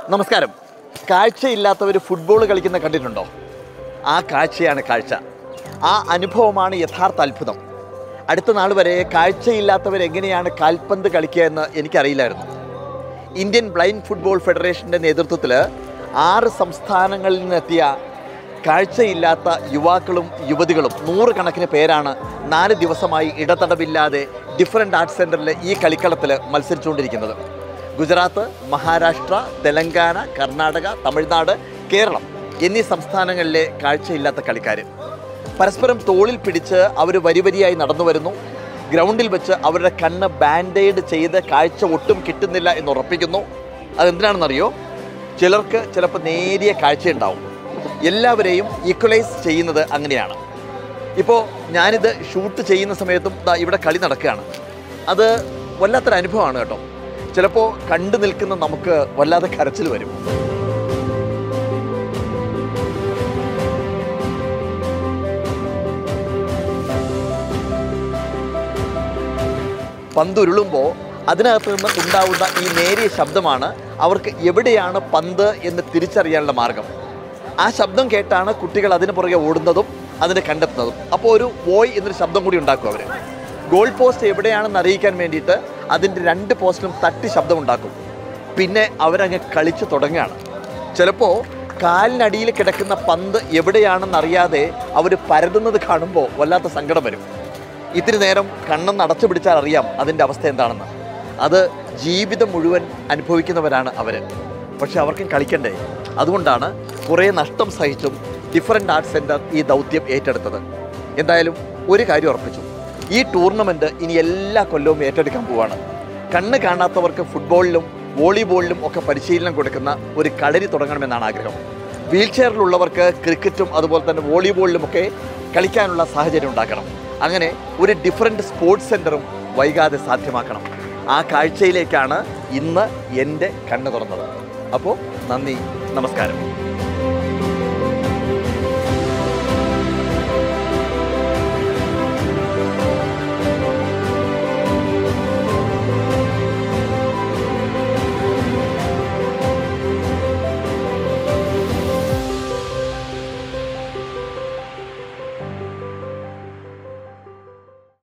നമസ്കാരം കാഴ്ചയില്ലാത്തവർ ഫുട്ബോൾ കളിക്കുന്ന കണ്ടിട്ടുണ്ടോ ആ കാഴ്ചയാണ് കാഴ്ച ആ അനുഭവമാണ് യഥാർത്ഥ അത്ഭുതം അടുത്ത നാൾ വരെ കാഴ്ചയില്ലാത്തവർ എങ്ങനെയാണ് കാൽപന്ത് കളിക്കുക എന്ന് എനിക്കറിയില്ലായിരുന്നു ഇന്ത്യൻ ബ്ലൈൻഡ് ഫുട്ബോൾ ഫെഡറേഷൻ്റെ നേതൃത്വത്തിൽ ആറ് സംസ്ഥാനങ്ങളിൽ നിന്നെത്തിയ കാഴ്ചയില്ലാത്ത യുവാക്കളും യുവതികളും നൂറുകണക്കിന് പേരാണ് നാല് ദിവസമായി ഇടതടവില്ലാതെ ഡിഫറെൻ്റ് ആർട്സ് സെൻറ്ററിൽ ഈ കളിക്കളത്തിൽ മത്സരിച്ചുകൊണ്ടിരിക്കുന്നത് ഗുജറാത്ത് മഹാരാഷ്ട്ര തെലങ്കാന കർണാടക തമിഴ്നാട് കേരളം എന്നീ സംസ്ഥാനങ്ങളിലെ കാഴ്ചയില്ലാത്ത കളിക്കാർ പരസ്പരം തോളിൽ പിടിച്ച് അവർ വരി വരിയായി നടന്നു വരുന്നു ഗ്രൗണ്ടിൽ വെച്ച് അവരുടെ കണ്ണ് ബാൻഡേഡ് ചെയ്ത് കാഴ്ച ഒട്ടും കിട്ടുന്നില്ല എന്ന് ഉറപ്പിക്കുന്നു അതെന്തിനാണെന്നറിയോ ചിലർക്ക് ചിലപ്പോൾ നേരിയ കാഴ്ചയുണ്ടാവും എല്ലാവരെയും ഈക്വലൈസ് ചെയ്യുന്നത് അങ്ങനെയാണ് ഇപ്പോൾ ഞാനിത് ഷൂട്ട് ചെയ്യുന്ന സമയത്തും ദാ ഇവിടെ കളി നടക്കുകയാണ് അത് വല്ലാത്തൊരു അനുഭവമാണ് കേട്ടോ ചിലപ്പോൾ കണ്ടു നിൽക്കുന്ന നമുക്ക് വല്ലാതെ കരച്ചിൽ വരും പന്തുരുളുമ്പോൾ അതിനകത്ത് നിന്ന് ഉണ്ടാവുന്ന ഈ നേരിയ ശബ്ദമാണ് അവർക്ക് എവിടെയാണ് പന്ത് എന്ന് തിരിച്ചറിയാനുള്ള മാർഗം ആ ശബ്ദം കേട്ടാണ് കുട്ടികൾ അതിന് പുറകെ ഓടുന്നതും അതിനെ കണ്ടെത്തുന്നതും അപ്പോൾ ഒരു വോയ് എന്നൊരു ശബ്ദം കൂടി ഉണ്ടാക്കും അവർ ഗോൾ പോസ്റ്റ് എവിടെയാണെന്ന് അറിയിക്കാൻ വേണ്ടിയിട്ട് അതിൻ്റെ രണ്ട് പോസ്റ്റിലും തട്ടി ശബ്ദം ഉണ്ടാക്കും പിന്നെ അവരങ്ങ് കളിച്ചു തുടങ്ങുകയാണ് ചിലപ്പോൾ കാലിനടിയിൽ കിടക്കുന്ന പന്ത് എവിടെയാണെന്ന് അറിയാതെ അവർ പരതുന്നത് കാണുമ്പോൾ വല്ലാത്ത സങ്കടം വരും ഇത്തിരി നേരം കണ്ണെന്ന് അടച്ചു പിടിച്ചാൽ അറിയാം അതിൻ്റെ അവസ്ഥ എന്താണെന്ന് അത് ജീവിതം മുഴുവൻ അനുഭവിക്കുന്നവരാണ് അവർ പക്ഷെ അവർക്കും കളിക്കണ്ടേ അതുകൊണ്ടാണ് കുറേ നഷ്ടം സഹിച്ചും ഡിഫറെൻ്റ് ആർട്സ് സെൻറ്റർ ഈ ദൗത്യം ഏറ്റെടുത്തത് എന്തായാലും ഒരു കാര്യം ഉറപ്പിച്ചു ഈ ടൂർണമെൻറ്റ് ഇനി എല്ലാ കൊല്ലവും ഏറ്റെടുക്കാൻ പോവാണ് കണ്ണ് കാണാത്തവർക്ക് ഫുട്ബോളിലും വോളിബോളിലും ഒക്കെ പരിശീലനം കൊടുക്കുന്ന ഒരു കളരി തുടങ്ങണമെന്നാണ് ആഗ്രഹം വീൽ ചെയറിലുള്ളവർക്ക് ക്രിക്കറ്റും അതുപോലെ തന്നെ വോളിബോളിലുമൊക്കെ കളിക്കാനുള്ള സാഹചര്യം ഉണ്ടാക്കണം അങ്ങനെ ഒരു ഡിഫറെൻറ്റ് സ്പോർട്സ് സെൻറ്ററും വൈകാതെ സാധ്യമാക്കണം ആ കാഴ്ചയിലേക്കാണ് ഇന്ന് എൻ്റെ കണ്ണ് തുറന്നത് അപ്പോൾ നന്ദി നമസ്കാരം